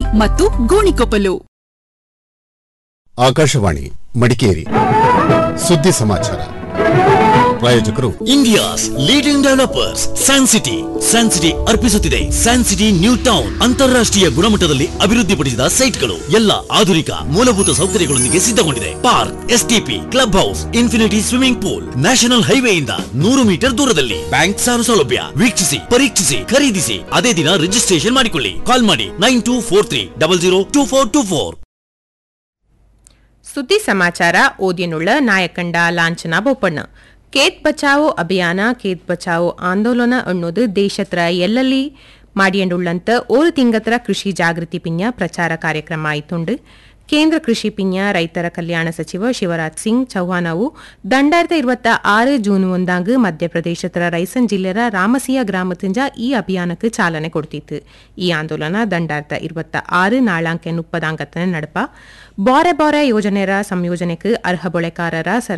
ಮತ್ತು ಗೋಣಿಕೊಪ್ಪಲು ಆಕಾಶವಾಣಿ ಮಡಿಕೇರಿ ಸುದ್ದಿ ಸಮಾಚಾರ ಪ್ರಾಯೋಜಕರು India's leading developers Sancity Sancity ಅರ್ಪಿಸುತ್ತಿದೆ ಸ್ಯಾನ್ಸಿಟಿ ನ್ಯೂ ಟೌನ್ ಅಂತಾರಾಷ್ಟ್ರೀಯ ಗುಣಮಟ್ಟದಲ್ಲಿ ಅಭಿವೃದ್ಧಿಪಡಿಸಿದ ಸೈಟ್ಗಳು ಎಲ್ಲ ಆಧುನಿಕ ಮೂಲಭೂತ ಸೌಕರ್ಯಗಳೊಂದಿಗೆ ಸಿದ್ಧಗೊಂಡಿದೆ park STP club house infinity swimming pool national ಹೈವೇಯಿಂದ ನೂರು ಮೀಟರ್ ದೂರದಲ್ಲಿ ಬ್ಯಾಂಕ್ ಸಾಲ ಸೌಲಭ್ಯ ವೀಕ್ಷಿಸಿ ಪರೀಕ್ಷಿಸಿ ಖರೀದಿಸಿ ಅದೇ ದಿನ ರಿಜಿಸ್ಟ್ರೇಷನ್ ಮಾಡಿಕೊಳ್ಳಿ ಕಾಲ್ ಮಾಡಿ nine two four three double zero two four two four ಸುದ್ದಿ ಸಮಾಚಾರ ಓದಿಯನುಳ್ಳ ನಾಯಕಂಡ ಲಾಂಛನ ಬೋಪಣ್ಣ ಕೇತ್ ಬಚಾವೋ ಅಭಿಯಾನ ಕೇತ್ ಬಚಾವೋ ಆಂದೋಲನ ಅನ್ನೋದು ದೇಶತ್ರ ಎಲ್ಲಲ್ಲಿ ಮಾಡಿಯಂಡುಳ್ಳಂತ ಓರು ತಿಂಗತ್ರ ಕೃಷಿ ಜಾಗೃತಿ ಪಿನ್ಯ ಪ್ರಚಾರ ಕಾರ್ಯಕ್ರಮ ಆಯ್ತುಂಡು ಕೇಂದ್ರ ಕೃಷಿ ಪಿನ್ಯ ರೈತರ ಕಲ್ಯಾಣ ಸಚಿವ ಶಿವರಾಜ್ ಸಿಂಗ್ ಚೌಹಾನ್ ಅವು ದಂಡಾಯಿರತ ಇರುವತ್ತ ಆರು ಜೂನ್ ಒಂದಾಂಗ್ ಮಧ್ಯಪ್ರದೇಶದ ರೈಸನ್ ಜಿಲ್ಲೆರ ರಾಮಸಿಯ ಗ್ರಾಮದಿಂದ ಈ ಅಭಿಯಾನಕ್ಕೆ ಚಾಲನೆ ಕೊಡ್ತಿತ್ತು ಈ ಆಂದೋಲನ ದಂಡಾಯಿರತ ಇರುವತ್ತ ಆರು ನಾಳಾಂಕೆ ಮುಪ್ಪದಾಂಗತನ ನಡಪ ಬಾರೆ ಬಾರೆ ಯೋಜನೆರ ಸಂಯೋಜನೆಗೆ ಅರ್ಹ ಬೊಳೆಕಾರರ